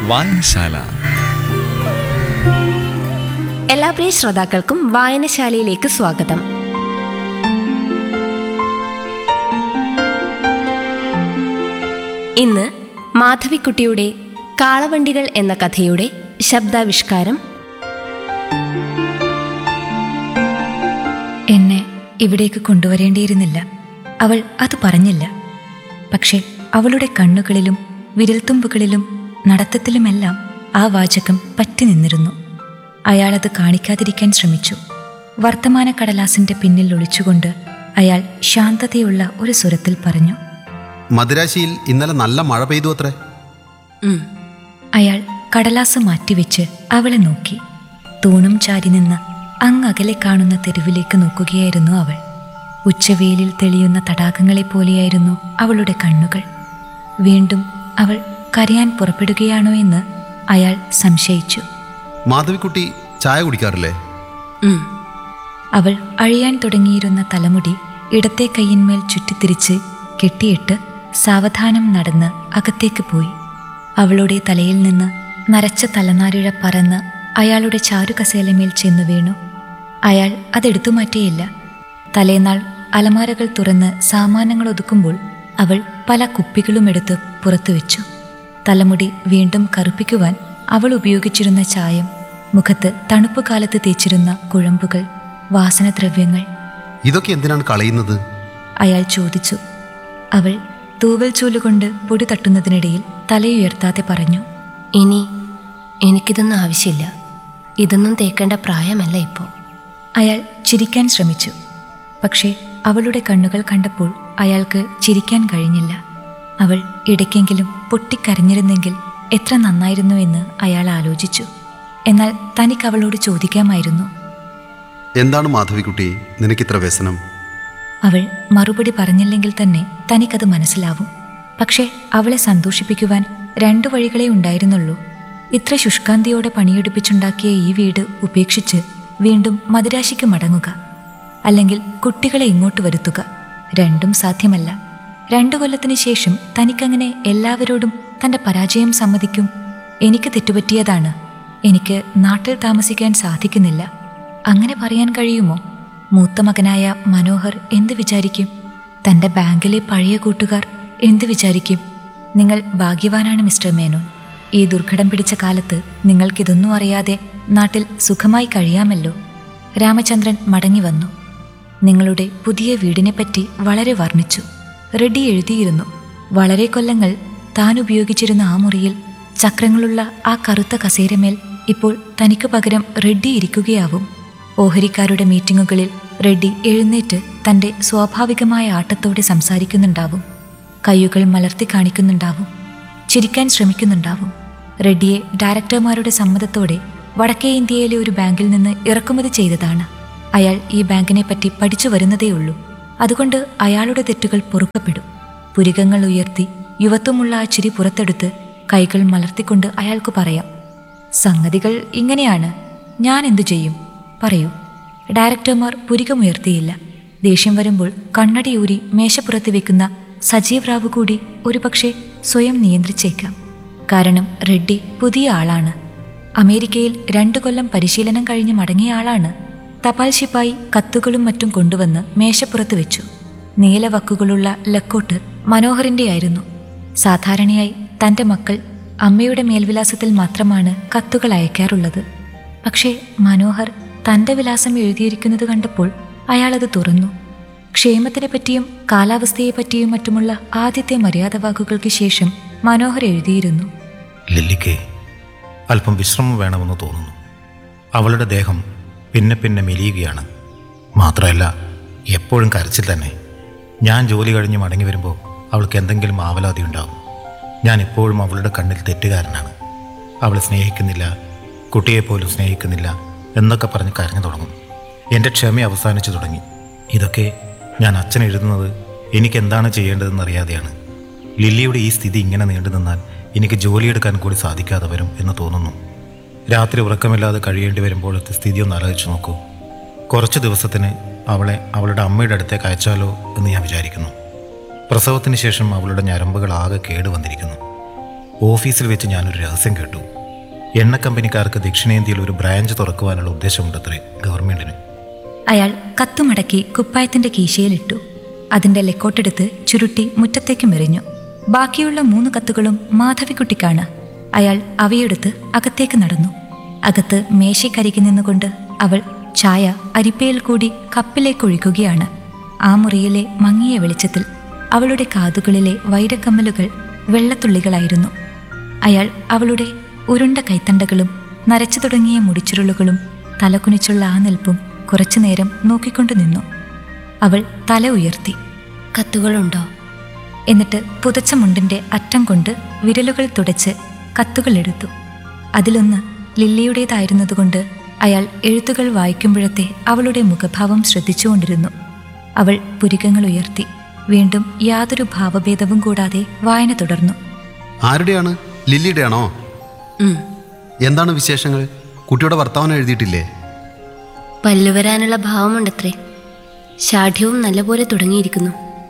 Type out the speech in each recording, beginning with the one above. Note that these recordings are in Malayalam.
വായനശാല എല്ലാ പ്രിയ ശ്രോതാക്കൾക്കും വായനശാലയിലേക്ക് സ്വാഗതം ഇന്ന് മാധവിക്കുട്ടിയുടെ കാളവണ്ടികൾ എന്ന കഥയുടെ ശബ്ദാവിഷ്കാരം എന്നെ ഇവിടേക്ക് കൊണ്ടുവരേണ്ടിയിരുന്നില്ല അവൾ അത് പറഞ്ഞില്ല പക്ഷെ അവളുടെ കണ്ണുകളിലും വിരൽത്തുമ്പുകളിലും നടത്തത്തിലുമെല്ലാം ആ വാചകം പറ്റി നിന്നിരുന്നു അയാളത് കാണിക്കാതിരിക്കാൻ ശ്രമിച്ചു വർത്തമാന കടലാസിന്റെ പിന്നിൽ ഒളിച്ചുകൊണ്ട് അയാൾ ശാന്തതയുള്ള ഒരു സ്വരത്തിൽ പറഞ്ഞു മദിരാശിയിൽ ഇന്നലെ നല്ല മഴ പെയ്തു അത്രേ ഉം, അയാൾ കടലാസ് മാറ്റിവെച്ച് അവളെ നോക്കി തൂണും ചാരി നിന്ന് അങ്ങകലെ കാണുന്ന തെരുവിലേക്ക് നോക്കുകയായിരുന്നു അവൾ ഉച്ചവെയിലിൽ തെളിയുന്ന തടാകങ്ങളെപ്പോലെയായിരുന്നു അവളുടെ കണ്ണുകൾ വീണ്ടും അവൾ കരയാൻ പുറപ്പെടുകയാണോ എന്ന് അയാൾ സംശയിച്ചു മാധവിക്കുട്ടി ചായ കുടിക്കാറില്ലേ ഉം. അവൾ അഴിയാൻ തുടങ്ങിയിരുന്ന തലമുടി ഇടത്തെ കൈയിന്മേൽ ചുറ്റിത്തിരിച്ച് കെട്ടിയിട്ട് സാവധാനം നടന്ന് അകത്തേക്ക് പോയി അവളുടെ തലയിൽ നിന്ന് നരച്ച തലനാരിഴ പറന്ന് അയാളുടെ ചാരുകസേലമേൽ ചെന്നു വീണു അയാൾ അതെടുത്തു മാറ്റിയില്ല തലേനാൾ അലമാരകൾ തുറന്ന് സാമാനങ്ങൾ ഒതുക്കുമ്പോൾ അവൾ പല കുപ്പികളും എടുത്ത് പുറത്തു വെച്ചു തലമുടി വീണ്ടും കറുപ്പിക്കുവാൻ അവൾ ഉപയോഗിച്ചിരുന്ന ചായം മുഖത്ത് തണുപ്പ് കാലത്ത് തേച്ചിരുന്ന കുഴമ്പുകൾ വാസനദ്രവ്യങ്ങൾ ഇതൊക്കെ എന്തിനാണ് കളയുന്നത് അയാൾ ചോദിച്ചു അവൾ തൂവൽ ചൂലുകൊണ്ട് പൊടി തട്ടുന്നതിനിടയിൽ തലയുയർത്താതെ പറഞ്ഞു ഇനി എനിക്കിതൊന്നും ആവശ്യമില്ല ഇതൊന്നും തേക്കേണ്ട പ്രായമല്ല ഇപ്പോൾ അയാൾ ചിരിക്കാൻ ശ്രമിച്ചു പക്ഷേ അവളുടെ കണ്ണുകൾ കണ്ടപ്പോൾ അയാൾക്ക് ചിരിക്കാൻ കഴിഞ്ഞില്ല അവൾ ഇടയ്ക്കെങ്കിലും പൊട്ടിക്കരഞ്ഞിരുന്നെങ്കിൽ എത്ര നന്നായിരുന്നുവെന്ന് അയാൾ ആലോചിച്ചു എന്നാൽ തനിക്ക് അവളോട് ചോദിക്കാമായിരുന്നു എന്താണ് മാധവിക്കുട്ടി നിനക്കിത്ര വ്യസനം അവൾ മറുപടി പറഞ്ഞില്ലെങ്കിൽ തന്നെ തനിക്കത് മനസ്സിലാവും പക്ഷേ അവളെ സന്തോഷിപ്പിക്കുവാൻ രണ്ടു വഴികളെ ഉണ്ടായിരുന്നുള്ളൂ ഇത്ര ശുഷ്കാന്തിയോടെ പണിയെടുപ്പിച്ചുണ്ടാക്കിയ ഈ വീട് ഉപേക്ഷിച്ച് വീണ്ടും മദിരാശിക്ക് മടങ്ങുക അല്ലെങ്കിൽ കുട്ടികളെ ഇങ്ങോട്ട് വരുത്തുക രണ്ടും സാധ്യമല്ല രണ്ടു കൊല്ലത്തിന് ശേഷം തനിക്കങ്ങനെ എല്ലാവരോടും തന്റെ പരാജയം സമ്മതിക്കും എനിക്ക് തെറ്റുപറ്റിയതാണ് എനിക്ക് നാട്ടിൽ താമസിക്കാൻ സാധിക്കുന്നില്ല അങ്ങനെ പറയാൻ കഴിയുമോ മൂത്ത മകനായ മനോഹർ എന്ത് വിചാരിക്കും തന്റെ ബാങ്കിലെ പഴയ കൂട്ടുകാർ എന്ത് വിചാരിക്കും നിങ്ങൾ ഭാഗ്യവാനാണ് മിസ്റ്റർ മേനോൻ ഈ ദുർഘടം പിടിച്ച കാലത്ത് നിങ്ങൾക്കിതൊന്നും അറിയാതെ നാട്ടിൽ സുഖമായി കഴിയാമല്ലോ രാമചന്ദ്രൻ മടങ്ങി വന്നു നിങ്ങളുടെ പുതിയ വീടിനെപ്പറ്റി വളരെ വർണ്ണിച്ചു റെഡ്ഡി എഴുതിയിരുന്നു വളരെ കൊല്ലങ്ങൾ താൻ ഉപയോഗിച്ചിരുന്ന ആ മുറിയിൽ ചക്രങ്ങളുള്ള ആ കറുത്ത കസേരമേൽ ഇപ്പോൾ തനിക്ക് പകരം റെഡ്ഡി ഇരിക്കുകയാവും ഓഹരിക്കാരുടെ മീറ്റിങ്ങുകളിൽ റെഡ്ഡി എഴുന്നേറ്റ് തന്റെ സ്വാഭാവികമായ ആട്ടത്തോടെ സംസാരിക്കുന്നുണ്ടാവും കൈയുകൾ മലർത്തി കാണിക്കുന്നുണ്ടാവും ചിരിക്കാൻ ശ്രമിക്കുന്നുണ്ടാവും റെഡ്ഡിയെ ഡയറക്ടർമാരുടെ സമ്മതത്തോടെ വടക്കേ ഇന്ത്യയിലെ ഒരു ബാങ്കിൽ നിന്ന് ഇറക്കുമതി ചെയ്തതാണ് അയാൾ ഈ ബാങ്കിനെ പറ്റി പഠിച്ചു വരുന്നതേയുള്ളൂ അതുകൊണ്ട് അയാളുടെ തെറ്റുകൾ പൊറുക്കപ്പെടും പുരികങ്ങൾ ഉയർത്തി യുവത്വമുള്ള ആ ചിരി പുറത്തെടുത്ത് കൈകൾ മലർത്തിക്കൊണ്ട് അയാൾക്ക് പറയാം സംഗതികൾ ഇങ്ങനെയാണ് ഞാൻ എന്തു ചെയ്യും പറയൂ ഡയറക്ടർമാർ പുരികമുയർത്തിയില്ല ദേഷ്യം വരുമ്പോൾ കണ്ണടിയൂരി മേശപ്പുറത്ത് വെക്കുന്ന സജീവ് റാവു കൂടി ഒരുപക്ഷെ സ്വയം നിയന്ത്രിച്ചേക്കാം കാരണം റെഡ്ഡി പുതിയ ആളാണ് അമേരിക്കയിൽ രണ്ടു കൊല്ലം പരിശീലനം കഴിഞ്ഞ് മടങ്ങിയ ആളാണ് തപാൽ ശിപ്പായി കത്തുകളും മറ്റും കൊണ്ടുവന്ന് മേശപ്പുറത്ത് വെച്ചു നീലവക്കുകളുള്ള ലക്കോട്ട് മനോഹറിന്റെയായിരുന്നു സാധാരണയായി തന്റെ മക്കൾ അമ്മയുടെ മേൽവിലാസത്തിൽ മാത്രമാണ് കത്തുകൾ അയക്കാറുള്ളത് പക്ഷേ മനോഹർ തന്റെ വിലാസം എഴുതിയിരിക്കുന്നത് കണ്ടപ്പോൾ അയാളത് തുറന്നു ക്ഷേമത്തിനെ പറ്റിയും കാലാവസ്ഥയെപ്പറ്റിയും മറ്റുമുള്ള ആദ്യത്തെ മര്യാദ വാക്കുകൾക്ക് ശേഷം മനോഹർ എഴുതിയിരുന്നു ലില്ലിക്ക് അല്പം വിശ്രമം വേണമെന്ന് തോന്നുന്നു അവളുടെ ദേഹം പിന്നെ പിന്നെ മെലിയുകയാണ് മാത്രമല്ല എപ്പോഴും കരച്ചിൽ തന്നെ ഞാൻ ജോലി കഴിഞ്ഞ് മടങ്ങി വരുമ്പോൾ അവൾക്ക് എന്തെങ്കിലും ആവലാതി ഉണ്ടാവും ഞാൻ ഇപ്പോഴും അവളുടെ കണ്ണിൽ തെറ്റുകാരനാണ് അവളെ സ്നേഹിക്കുന്നില്ല കുട്ടിയെപ്പോലും സ്നേഹിക്കുന്നില്ല എന്നൊക്കെ പറഞ്ഞ് കരഞ്ഞു തുടങ്ങും എൻ്റെ ക്ഷമ അവസാനിച്ചു തുടങ്ങി ഇതൊക്കെ ഞാൻ അച്ഛൻ എഴുതുന്നത് എനിക്ക് എന്താണ് ചെയ്യേണ്ടതെന്ന് അറിയാതെയാണ് ലില്ലിയുടെ ഈ സ്ഥിതി ഇങ്ങനെ നീണ്ടു നിന്നാൽ എനിക്ക് ജോലിയെടുക്കാൻ കൂടി സാധിക്കാതെ വരും എന്ന് തോന്നുന്നു രാത്രി ഉറക്കമില്ലാതെ കഴിയേണ്ടി വരുമ്പോഴത്തെ സ്ഥിതി ഒന്ന് ആലോചിച്ച് നോക്കൂ കുറച്ച് ദിവസത്തിന് അവളെ അവളുടെ അമ്മയുടെ അടുത്തേക്ക് അയച്ചാലോ എന്ന് ഞാൻ വിചാരിക്കുന്നു പ്രസവത്തിന് ശേഷം അവളുടെ ഞരമ്പുകൾ ആകെ കേടുവന്നിരിക്കുന്നു ഓഫീസിൽ വെച്ച് ഞാനൊരു രഹസ്യം കേട്ടു എണ്ണ കമ്പനിക്കാർക്ക് ദക്ഷിണേന്ത്യയിൽ ഒരു ബ്രാഞ്ച് തുറക്കുവാനുള്ള ഉദ്ദേശമുണ്ടത്രേ ഗവൺമെന്റിന് അയാൾ കത്തുമടക്കി കുപ്പായത്തിന്റെ കീശയിലിട്ടു അതിന്റെ ലെക്കോട്ടെടുത്ത് ചുരുട്ടി മുറ്റത്തേക്ക് മെറിഞ്ഞു ബാക്കിയുള്ള മൂന്ന് കത്തുകളും മാധവിക്കുട്ടിക്കാണ് അയാൾ അവയെടുത്ത് അകത്തേക്ക് നടന്നു അകത്ത് മേശയ്ക്കരികി നിന്നുകൊണ്ട് അവൾ ചായ അരിപ്പയിൽ കൂടി കപ്പിലേക്ക് ഒഴിക്കുകയാണ് ആ മുറിയിലെ മങ്ങിയ വെളിച്ചത്തിൽ അവളുടെ കാതുകളിലെ വൈരക്കമ്മലുകൾ വെള്ളത്തുള്ളികളായിരുന്നു അയാൾ അവളുടെ ഉരുണ്ട കൈത്തണ്ടകളും നരച്ചു തുടങ്ങിയ മുടിച്ചുരുളുകളും തലകുനിച്ചുള്ള ആ നിൽപ്പും കുറച്ചുനേരം നോക്കിക്കൊണ്ടു നിന്നു അവൾ തല ഉയർത്തി കത്തുകളുണ്ടോ എന്നിട്ട് പുതച്ച മുണ്ടിന്റെ അറ്റം കൊണ്ട് വിരലുകൾ തുടച്ച് കത്തുകൾ എടുത്തു അതിലൊന്ന് ലില്ലിയുടേതായിരുന്നതുകൊണ്ട് അയാൾ എഴുത്തുകൾ വായിക്കുമ്പോഴത്തെ അവളുടെ മുഖഭാവം ശ്രദ്ധിച്ചുകൊണ്ടിരുന്നു അവൾ പുരികങ്ങൾ ഉയർത്തി വീണ്ടും യാതൊരു ഭാവഭേദവും കൂടാതെ വായന തുടർന്നു ആരുടെയാണ് ലില്ലിയുടെ ആണോ ഉം. എന്താണ് വിശേഷങ്ങൾ കുട്ടിയുടെ വർത്തമാനം എഴുതിയിട്ടില്ലേ പല്ലുവരാനുള്ള ഭാവമുണ്ടത്രേ ഷാഠ്യവും നല്ലപോലെ തുടങ്ങിയിരിക്കുന്നു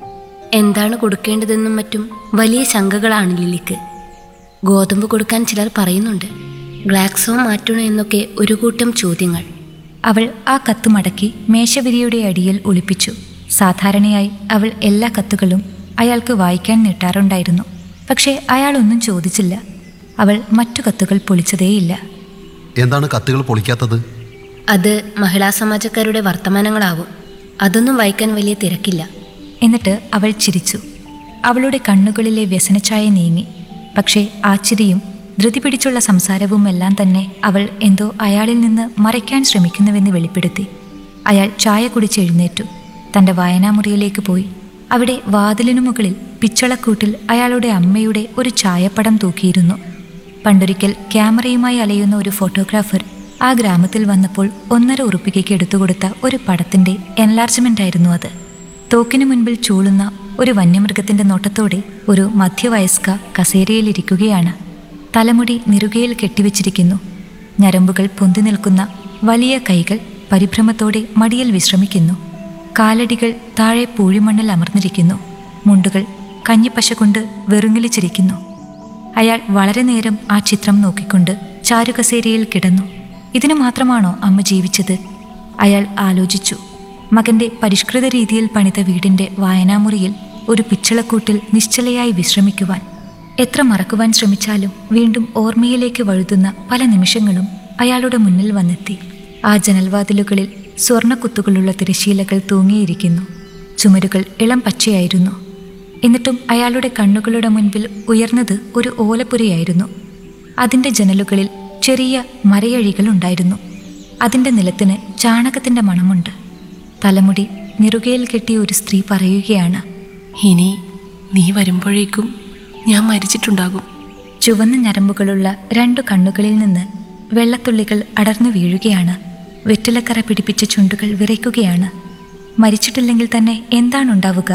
എന്താണ് കൊടുക്കേണ്ടതെന്നും മറ്റും വലിയ ശങ്കകളാണ് ലില്ലിക്ക് ഗോതമ്പ് കൊടുക്കാൻ ചിലർ പറയുന്നുണ്ട് ഗ്ലാക്സോ മാറ്റണോ എന്നൊക്കെ ഒരു കൂട്ടം ചോദ്യങ്ങൾ അവൾ ആ കത്ത് മടക്കി മേശവിരിയുടെ അടിയിൽ ഒളിപ്പിച്ചു സാധാരണയായി അവൾ എല്ലാ കത്തുകളും അയാൾക്ക് വായിക്കാൻ നീട്ടാറുണ്ടായിരുന്നു പക്ഷേ അയാളൊന്നും ചോദിച്ചില്ല അവൾ മറ്റു കത്തുകൾ പൊളിച്ചതേയില്ല എന്താണ് കത്തുകൾ പൊളിക്കാത്തത് അത് മഹിളാ സമാജക്കാരുടെ വർത്തമാനങ്ങളാവും അതൊന്നും വായിക്കാൻ വലിയ തിരക്കില്ല എന്നിട്ട് അവൾ ചിരിച്ചു അവളുടെ കണ്ണുകളിലെ വ്യസനച്ചായ നീങ്ങി പക്ഷേ ആ ചിരിയും ധൃതി പിടിച്ചുള്ള സംസാരവും എല്ലാം തന്നെ അവൾ എന്തോ അയാളിൽ നിന്ന് മറയ്ക്കാൻ ശ്രമിക്കുന്നുവെന്ന് വെളിപ്പെടുത്തി അയാൾ ചായ കുടിച്ച് എഴുന്നേറ്റു തൻ്റെ വായനാമുറിയിലേക്ക് പോയി അവിടെ വാതിലിനു മുകളിൽ പിച്ചളക്കൂട്ടിൽ അയാളുടെ അമ്മയുടെ ഒരു ചായപ്പടം തൂക്കിയിരുന്നു പണ്ടൊരിക്കൽ ക്യാമറയുമായി അലയുന്ന ഒരു ഫോട്ടോഗ്രാഫർ ആ ഗ്രാമത്തിൽ വന്നപ്പോൾ ഒന്നര ഉറുപ്പികയ്ക്ക് എടുത്തുകൊടുത്ത ഒരു പടത്തിന്റെ എൻലാർജ്മെന്റ് ആയിരുന്നു അത് തോക്കിനു മുൻപിൽ ചൂളുന്ന ഒരു വന്യമൃഗത്തിന്റെ നോട്ടത്തോടെ ഒരു മധ്യവയസ്ക കസേരയിലിരിക്കുകയാണ് തലമുടി നിറുകയിൽ കെട്ടിവെച്ചിരിക്കുന്നു ഞരമ്പുകൾ പൊന്തി നിൽക്കുന്ന വലിയ കൈകൾ പരിഭ്രമത്തോടെ മടിയിൽ വിശ്രമിക്കുന്നു കാലടികൾ താഴെ പൂഴിമണ്ണിൽ അമർന്നിരിക്കുന്നു മുണ്ടുകൾ കഞ്ഞിപ്പശ കൊണ്ട് വെറുങ്ങലിച്ചിരിക്കുന്നു അയാൾ വളരെ നേരം ആ ചിത്രം നോക്കിക്കൊണ്ട് ചാരുകസേരയിൽ കിടന്നു ഇതിനു മാത്രമാണോ അമ്മ ജീവിച്ചത് അയാൾ ആലോചിച്ചു മകന്റെ പരിഷ്കൃത രീതിയിൽ പണിത വീടിന്റെ വായനാമുറിയിൽ ഒരു പിച്ചളക്കൂട്ടിൽ നിശ്ചലയായി വിശ്രമിക്കുവാൻ എത്ര മറക്കുവാൻ ശ്രമിച്ചാലും വീണ്ടും ഓർമ്മയിലേക്ക് വഴുതുന്ന പല നിമിഷങ്ങളും അയാളുടെ മുന്നിൽ വന്നെത്തി ആ ജനൽവാതിലുകളിൽ സ്വർണ്ണക്കുത്തുകളുള്ള തിരശീലകൾ തൂങ്ങിയിരിക്കുന്നു ചുമരുകൾ ഇളം പച്ചയായിരുന്നു എന്നിട്ടും അയാളുടെ കണ്ണുകളുടെ മുൻപിൽ ഉയർന്നത് ഒരു ഓലപ്പുരയായിരുന്നു അതിൻ്റെ ജനലുകളിൽ ചെറിയ മരയഴികൾ ഉണ്ടായിരുന്നു അതിൻ്റെ നിലത്തിന് ചാണകത്തിൻ്റെ മണമുണ്ട് തലമുടി നിറുകയിൽ കെട്ടിയ ഒരു സ്ത്രീ പറയുകയാണ് ഇനി നീ വരുമ്പോഴേക്കും ഞാൻ മരിച്ചിട്ടുണ്ടാകും ചുവന്ന ഞരമ്പുകളുള്ള രണ്ടു കണ്ണുകളിൽ നിന്ന് വെള്ളത്തുള്ളികൾ അടർന്നു വീഴുകയാണ് വെറ്റിലക്കറ പിടിപ്പിച്ച ചുണ്ടുകൾ വിറയ്ക്കുകയാണ് മരിച്ചിട്ടില്ലെങ്കിൽ തന്നെ എന്താണുണ്ടാവുക